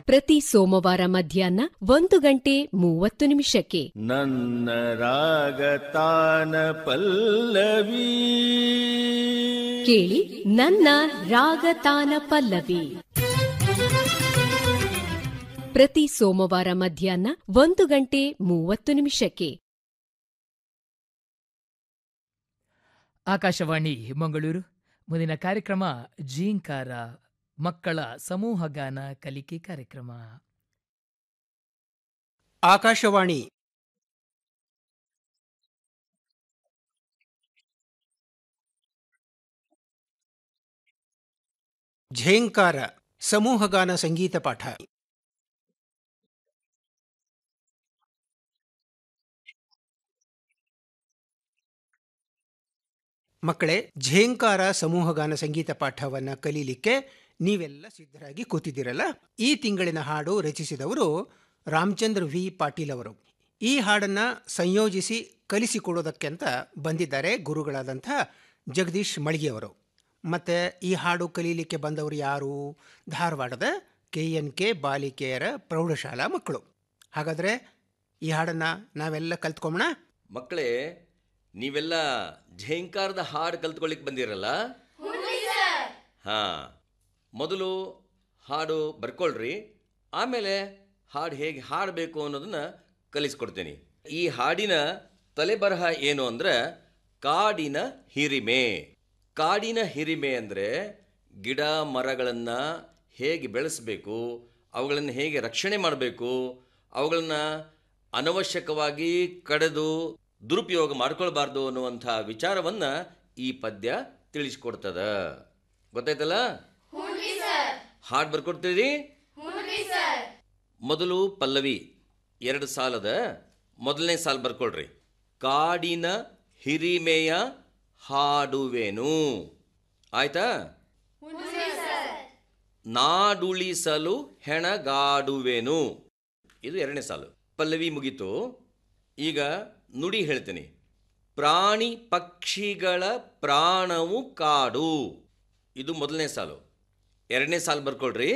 ಪ್ರತಿ ಸೋಮವಾರ ಮಧ್ಯಾಹ್ನ ಒಂದು ಗಂಟೆ ಮೂವತ್ತು ನಿಮಿಷಕ್ಕೆ ನನ್ನ ರಾಗತಾನ ಪಲ್ಲವಿ ಕೇಳಿ ನನ್ನ ರಾಗತಾನ ಪಲ್ಲವಿ ಪ್ರತಿ ಸೋಮವಾರ ಮಧ್ಯಾಹ್ನ ಒಂದು ಗಂಟೆ ಮೂವತ್ತು ನಿಮಿಷಕ್ಕೆ ಆಕಾಶವಾಣಿ ಮಂಗಳೂರು ಮುಂದಿನ ಕಾರ್ಯಕ್ರಮ ಜೀಂಕಾರ ಮಕ್ಕಳ ಸಮೂಹಗಾನ ಕಲಿಕೆ ಕಾರ್ಯಕ್ರಮ ಆಕಾಶವಾಣಿ ಝೇಂಕಾರ ಸಮೂಹಗಾನ ಸಂಗೀತ ಪಾಠ ಮಕ್ಕಳೇ ಝೇಂಕಾರ ಸಮೂಹಗಾನ ಸಂಗೀತ ಪಾಠವನ್ನ ಕಲೀಲಿಕ್ಕೆ ನೀವೆಲ್ಲ ಸಿದ್ಧರಾಗಿ ಕೂತಿದ್ದೀರಲ್ಲ ಈ ತಿಂಗಳಿನ ಹಾಡು ರಚಿಸಿದವರು ರಾಮಚಂದ್ರ ವಿ ಪಾಟೀಲ್ ಅವರು ಈ ಹಾಡನ್ನ ಸಂಯೋಜಿಸಿ ಕಲಿಸಿಕೊಡೋದಕ್ಕೆಂತ ಬಂದಿದ್ದಾರೆ ಗುರುಗಳಾದಂಥ ಜಗದೀಶ್ ಮಳಿಗೆಯವರು ಮತ್ತೆ ಈ ಹಾಡು ಕಲೀಲಿಕ್ಕೆ ಬಂದವರು ಯಾರು ಧಾರವಾಡದ ಕೆ ಎನ್ ಕೆ ಬಾಲಿಕೆಯರ ಪ್ರೌಢಶಾಲಾ ಮಕ್ಕಳು ಹಾಗಾದರೆ ಈ ಹಾಡನ್ನು ನಾವೆಲ್ಲ ಕಲ್ತ್ಕೊಂಬೋಣ ಮಕ್ಕಳೇ ನೀವೆಲ್ಲ ಝೇಂಕಾರದ ಹಾಡು ಕಲ್ತ್ಕೊಳ್ಳಿಕ್ ಬಂದಿರಲ್ಲ ಹಾ ಮೊದಲು ಹಾಡು ಬರ್ಕೊಳ್ರಿ ಆಮೇಲೆ ಹಾಡು ಹೇಗೆ ಹಾಡಬೇಕು ಅನ್ನೋದನ್ನ ಕಲಿಸ್ಕೊಡ್ತೀನಿ ಈ ಹಾಡಿನ ತಲೆಬರಹ ಏನು ಅಂದ್ರೆ ಕಾಡಿನ ಹಿರಿಮೆ ಕಾಡಿನ ಹಿರಿಮೆ ಅಂದರೆ ಗಿಡ ಮರಗಳನ್ನು ಹೇಗೆ ಬೆಳೆಸಬೇಕು ಅವುಗಳನ್ನು ಹೇಗೆ ರಕ್ಷಣೆ ಮಾಡಬೇಕು ಅವುಗಳನ್ನು ಅನವಶ್ಯಕವಾಗಿ ಕಡೆದು ದುರುಪಯೋಗ ಮಾಡ್ಕೊಳ್ಬಾರ್ದು ಅನ್ನುವಂಥ ವಿಚಾರವನ್ನು ಈ ಪದ್ಯ ತಿಳಿಸ್ಕೊಡ್ತದ ಗೊತ್ತಾಯ್ತಲ್ಲ ಹಾಡು ಬರ್ಕೊಡ್ತೀರಿ ಮೊದಲು ಪಲ್ಲವಿ ಎರಡು ಸಾಲದ ಮೊದಲನೇ ಸಾಲು ಬರ್ಕೊಳ್ರಿ ಕಾಡಿನ ಹಿರಿಮೆಯ ಹಾಡುವೆನು ಆಯ್ತಾ ನಾಡುಳಿಸಲು ಹೆಣಗಾಡುವೆನು ಇದು ಎರಡನೇ ಸಾಲು ಪಲ್ಲವಿ ಮುಗೀತು ಈಗ ನುಡಿ ಹೇಳ್ತೀನಿ ಪ್ರಾಣಿ ಪಕ್ಷಿಗಳ ಪ್ರಾಣವು ಕಾಡು ಇದು ಮೊದಲನೇ ಸಾಲು ಎರಡನೇ ಸಾಲು ಬರ್ಕೊಳ್ರಿ